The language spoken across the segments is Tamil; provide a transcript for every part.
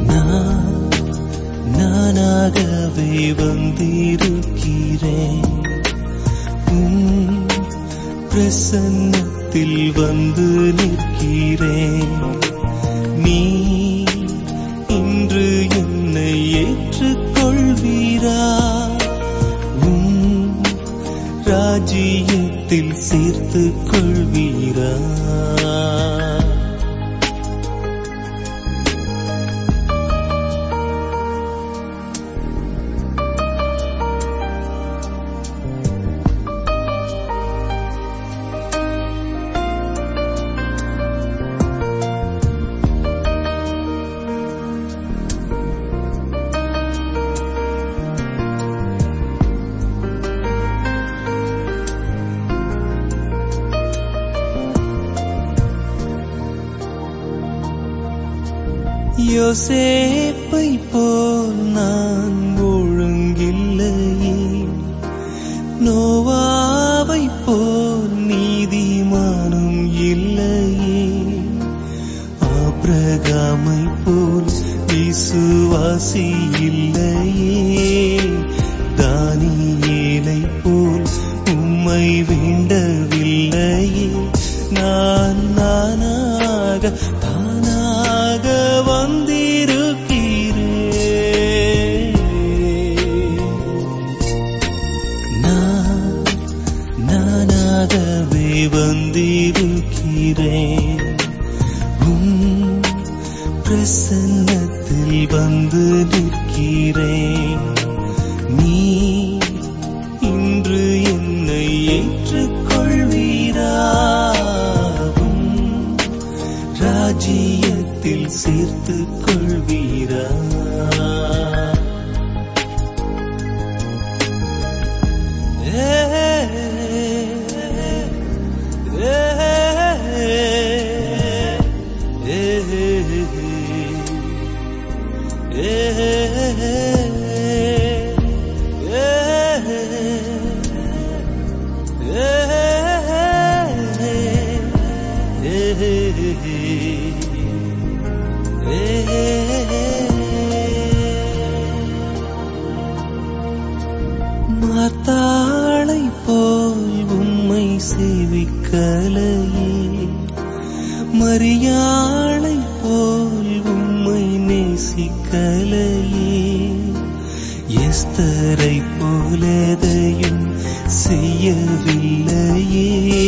நான் நானாகவே வந்திருக்கிறேன் உம் பிரசன்னத்தில் வந்து நிற்கிறேன் நீ இன்று என்னை ஏற்றுக்கொள்வீரா உம் ராஜ்யத்தில் சேர்த்துக் கொள்வீரா யோசேப்பை போல் நான் ஒழுங்கில்லையே நோவாவை போல் நீதிமானும் இல்லையே ஆபிரகாமை போல் விசுவாசி இல்லையே தானியேலை போல் உம்மை வேண்டவில்லையே நான் நானாக தானாக வந்திருக்கிறேன் நான் நானாகவே வந்திருக்கிறேன் உம் பிரசன்னத்தில் வந்து நிற்கிறேன் நீ இன்று என்னை ஏற்றுக்கொள்வீரா உம் ராஜ்யத்தில் சேர்த்துக் கொள்வீரா மாத்தாளை போல் உம்மை சேவிக்கலையே மரியாளை போல் உம்மை நேசிக்கலையே எஸ்தரை போலதையும் செய்யவில்லையே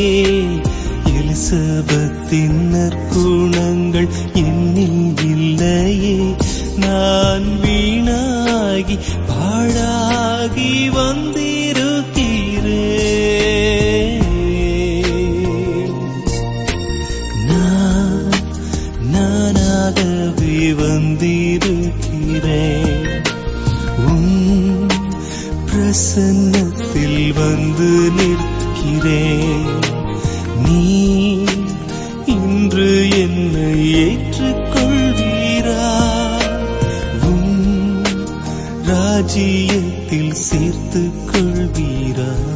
எலிசபத்தின் நற்குணங்கள் என்னில் இல்லையே நான் வீணாகி பாழாகி வந்திருக்கிறேன் நான் நானாகவே வந்திருக்கிறேன் உம் பிரசன்னத்தில் வந்து நிற்கிறேன் நீ இன்று என்னை ஏற்றுக்கொள்வீரா உம் ராஜ்யத்தில் சேர்த்துக் கொள்வீரா